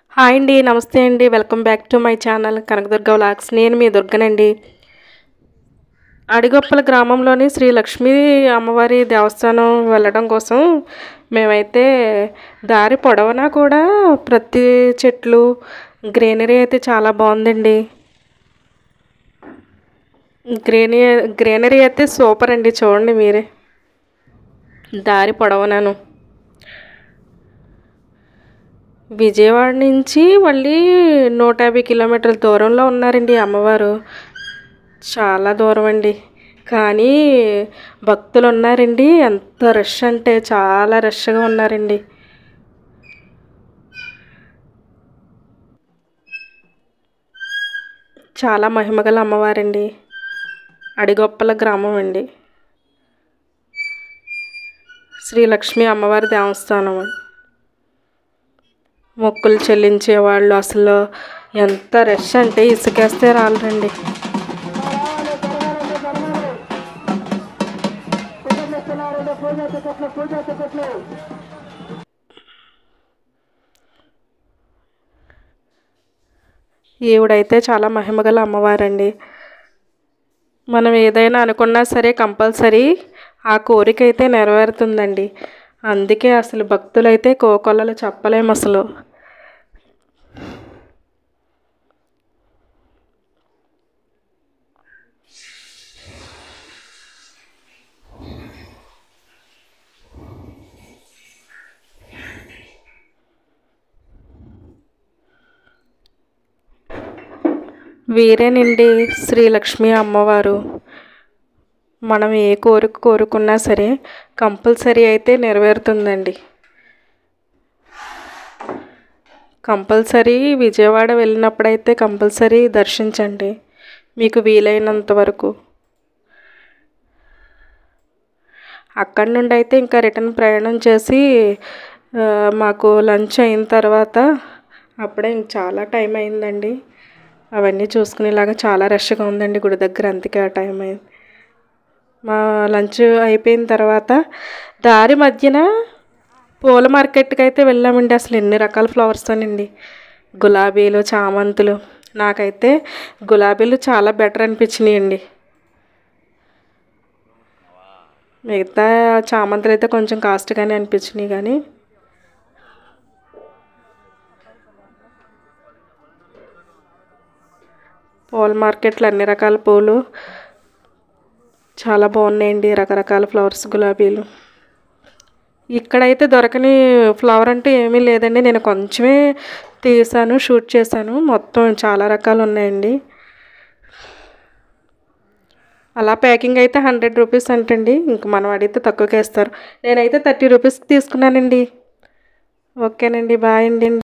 hi అండి నమస్తే అండి welcome back to my channel Kanakadurga vlogs నేను మీ దుర్గనండి అడిగొప్పల గ్రామంలోని శ్రీ లక్ష్మీ అమ్మవారి దేవస్థానం వెళ్ళడం కోసం మేమైతే దారి పొడవునా కూడా ప్రతి చెట్లు గ్రీనరీ అయితే చాలా బాగుందండి గ్రీనీ గ్రీనరీ అయితే సూపర్ అండి చూడండి మీరే దారి పొడవునాను విజయవాడ నుంచి మళ్ళీ నూట యాభై కిలోమీటర్ల దూరంలో ఉన్నారండి అమ్మవారు చాలా దూరం అండి కానీ భక్తులు ఉన్నారండి ఎంత రష్ అంటే చాలా రష్గా ఉన్నారండి చాలా మహిమగల అమ్మవారండి అడిగొప్పల గ్రామం అండి శ్రీ లక్ష్మీ అమ్మవారి దేవస్థానం మొక్కులు చెల్లించే వాళ్ళు అసలు ఎంత రష్ అంటే ఇసుకేస్తే రాలండి ఈవిడైతే చాలా మహిమగల అమ్మవారండి మనం ఏదైనా అనుకున్నా సరే కంపల్సరీ ఆ కోరిక అయితే నెరవేరుతుందండి అందుకే అసలు భక్తులైతే కోకొల్లలు చెప్పలేము అసలు వీరేనండి శ్రీలక్ష్మి అమ్మవారు మనం ఏ కోరిక కోరుకున్నా సరే కంపల్సరీ అయితే నెరవేరుతుందండి కంపల్సరీ విజయవాడ వెళ్ళినప్పుడైతే కంపల్సరీ దర్శించండి మీకు వీలైనంత వరకు అక్కడి నుండి అయితే ఇంకా రిటర్న్ ప్రయాణం చేసి ఆ, మాకు లంచ్ అయిన తర్వాత అప్పుడే ఇంక చాలా టైం అయిందండి అవన్నీ చూసుకునేలాగా చాలా రష్గా ఉందండి గుడి దగ్గర అందుకే ఆ టైం అయింది మా లంచ్ అయిపోయిన తర్వాత దారి మధ్యన పూల మార్కెట్కి అయితే వెళ్ళామండి అసలు ఎన్ని రకాల ఫ్లవర్స్తోనండి గులాబీలు చామంతులు నాకైతే గులాబీలు చాలా బెటర్ అనిపించినాయండి మిగతా చామంతులు అయితే కొంచెం కాస్ట్గానే అనిపించినాయి కానీ పూల మార్కెట్లో అన్ని రకాల పూలు చాలా బాగున్నాయండి రకరకాల ఫ్లవర్స్ గులాబీలు ఇక్కడైతే దొరకని ఫ్లవర్ అంటే ఏమీ లేదండి నేను కొంచెమే తీసాను షూట్ చేశాను మొత్తం చాలా రకాలు ఉన్నాయండి అలా ప్యాకింగ్ అయితే హండ్రెడ్ రూపీస్ అంటండి ఇంక మనం అడిగితే తక్కువకే ఇస్తారు నేనైతే థర్టీ రూపీస్కి తీసుకున్నానండి ఓకేనండి బాయ్ అండి